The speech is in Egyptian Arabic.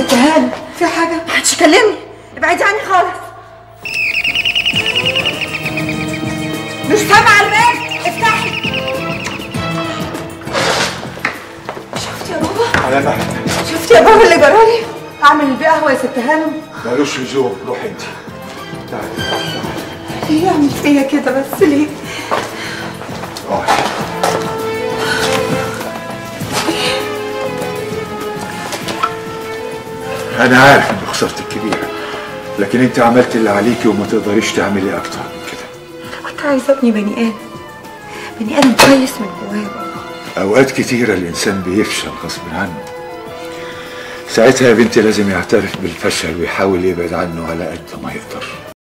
ست هانم في حاجة؟ محدش يكلمني ابعدي عني خالص مش سامعة الباب افتحي شفتي يا بابا؟ على مهلك شفتي يا بابا اللي جرالي؟ اعمل البيه قهوة يا ست هانم مالوش لزوم روح انت تعالي ليه يعمل فيا كده بس ليه؟ اقعدي انا عارف ان خسارتك كبيره لكن انت عملت اللي عليكي وما تقدريش تعملي اكتر من كده كنت عايزة ابني بني آدم بني آدم كويس من جواه يا بابا اوقات كتيره الانسان بيفشل غصب عنه ساعتها يا بنتي لازم يعترف بالفشل ويحاول يبعد عنه على قد ما يقدر